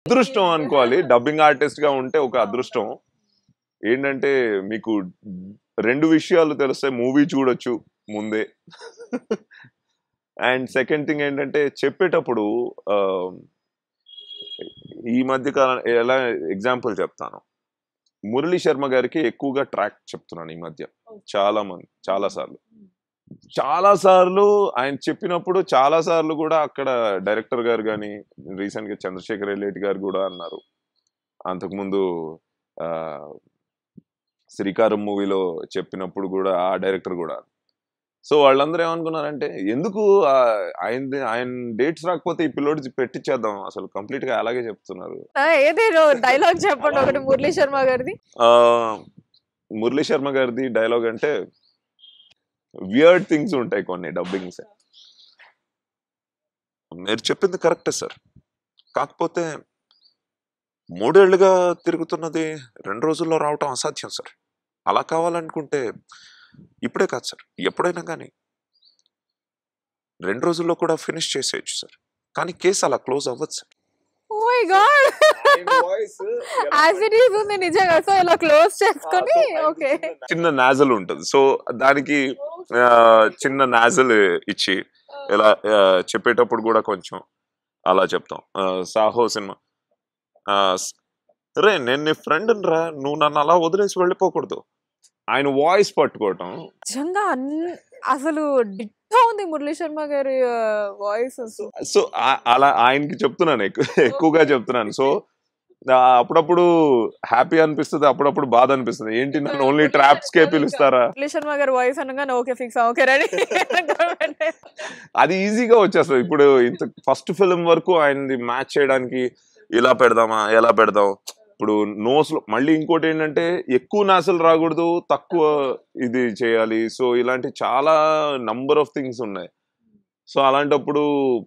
అదృష్టం అనుకోవాలి dubbing artist గా ఉంటే ఒక అదృష్టం ఏంటంటే మీకు రెండు విషయాలు తెలుస్తాయి మూవీ చూడొచ్చు ముందే అండ్ సెకండ్ థింగ్ ఏంటంటే చెప్పేటప్పుడు ఆ, ఈ మధ్య కాలం ఎలా ఎగ్జాంపుల్ చెప్తాను మురళీ శర్మ గారికి ఎక్కువగా ట్రాక్ చెప్తున్నాను ఈ మధ్య చాలా మంది చాలా సార్లు చాలా సార్లు ఆయన చెప్పినప్పుడు చాలా సార్లు కూడా అక్కడ డైరెక్టర్ గారు కానీ రీసెంట్ గా చంద్రశేఖర్ రెడ్డి గారు కూడా అన్నారు అంతకుముందు ఆ, శ్రీకారం మూవీలో చెప్పినప్పుడు కూడా ఆ డైరెక్టర్ కూడా సో వాళ్ళందరూ ఏమనుకున్నారంటే ఎందుకు ఆ, ఆయన ఆయన డేట్స్ రాకపోతే ఈ పిల్లోడి పెట్టించేద్దాం అసలు కంప్లీట్ గా అలాగే చెప్తున్నారు ఆ, ఏది డైలాగ్ చెప్పండి ఒకటి మురళీ శర్మ గారిది ఆ, మురళీ శర్మ గారిది డైలాగ్ అంటే వియర్డ్ థింగ్స్ ఉంటాయి కొన్ని డబ్బింగ్స్ మీరు చెప్పింది కరెక్టే సార్ కాకపోతే మూడేళ్లుగా తిరుగుతున్నది రెండు రోజుల్లో రావటం అసాధ్యం సార్ అలా కావాలనుకుంటే ఇప్పుడే కాదు సార్ ఎప్పుడైనా కానీ రెండు రోజుల్లో కూడా ఫినిష్ చేసేయచ్చు సార్ కానీ కేసు అలా క్లోజ్ అవ్వదు sir oh my god as it is ఉంది నిజంగా సో ఇలా క్లోజ్ చేసుకొని ఓకే చిన్న నాజల్ ఉంటుంది సో దానికి ఆ, చిన్న నాజల్ ఇచ్చి ఇలా ఆ, చెప్పేటప్పుడు కూడా కొంచెం అలా చెప్తాం ఆ, సాహో సినిమా ఆ, స్- రే నేను నీ ఫ్రెండ్ రా నువ్వు నన్ను అలా వదిలేసి వెళ్ళిపోకూడదు ఆయన వాయిస్ పట్టుకోవటం నిజంగా అన్- అసలు డిట్టో ఉంది మురళీ శర్మ గారి వాయిస్ సో ఆ- అలా ఆయనకి చెప్తున్నాను ఎక్కువ ఎక్కువగా చెప్తున్నాను సో ఆ, అప్పుడప్పుడు హ్యాపీ అనిపిస్తుంది అప్పుడప్పుడు బాధ అనిపిస్తుంది ఏంటి నన్ను ఓన్లీ ట్రాప్స్ కే పిలుస్తారా మురళీ శర్మ గారి వాయిస్ అనగానే ఓకే ఫిక్స్ ఓకే రెడీ అది ఈజీగా వచ్చేస్తుంది ఇప్పుడు ఇంత ఫస్ట్ ఫిల్మ్ వరకు ఆయనది మ్యాచ్ చేయడానికి ఇలా పెడదామా ఎలా పెడదాం ఇప్పుడు నోస్ లో మళ్ళీ ఇంకోటి ఏంటంటే ఎక్కువ నాసలు రాకూడదు తక్కువ ఇది చేయాలి సో ఇలాంటి చాలా నంబర్ ఆఫ్ థింగ్స్ ఉన్నాయి సో అలాంటప్పుడు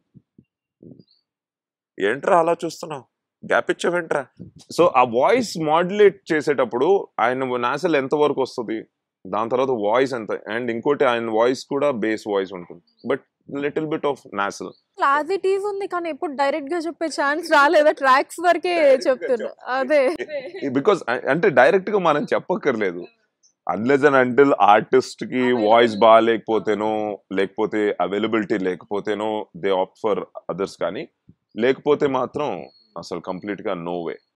ఏంట్రా అలా చూస్తున్నావు గ్యాప్ ఇచ్చావేంట్రా సో ఆ వాయిస్ మాడ్యులేట్ చేసేటప్పుడు ఆయన నాసల్ ఎంత వరకు వస్తుంది దాని తర్వాత వాయిస్ ఎంత అండ్ ఇంకోటి ఆయన వాయిస్ కూడా బేస్ వాయిస్ ఉంటుంది but little bit of nasal as it is ఉంది కానీ ఎప్పుడు డైరెక్ట్ గా చెప్పే ఛాన్స్ రాలేదా ట్రాక్స్ వరకే చెప్తున్నా అదే బికాస్ అంటే డైరెక్ట్ గా మనం చెప్పక్కర్లేదు అన్లెస్ అండ్ అంటిల్ ఆర్టిస్ట్ కి వాయిస్ బాగాలేకపోతేనో లేకపోతే అవైలబిలిటీ లేకపోతేనో దే ఆప్ట్ ఫర్ అదర్స్ కానీ లేకపోతే మాత్రం అసలు కంప్లీట్ గా నో వే